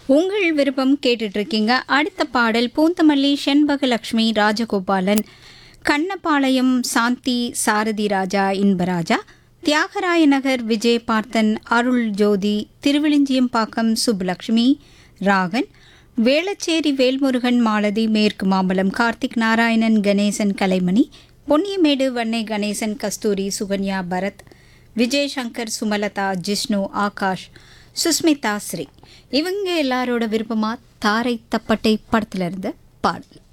உங்கள் விருப்பம் கேட்டுட்டு இருக்கீங்க அடுத்த பாடல் பூந்தமல்லி செண்பகலட்சுமி ராஜகோபாலன் கண்ணபாளையம் சாந்தி சாரதி ராஜா இன்பராஜா தியாகராய நகர் விஜய் பார்த்தன் அருள் ஜோதி திருவிழிஞ்சியம்பாக்கம் சுப்புலட்சுமி ராகன் வேளச்சேரி வேல்முருகன் மாலதி மேற்கு மாம்பலம் கார்த்திக் நாராயணன் கணேசன் கலைமணி பொன்னியமேடு வன்னை கணேசன் கஸ்தூரி சுகன்யா பரத் விஜய் சங்கர் சுமலதா ஜிஷ்ணு ஆகாஷ் சுஸ்மிதா ஸ்ரீ இவங்க எல்லாரோட விருப்பமா தாரை தப்பட்டை படத்துல இருந்த பாடல்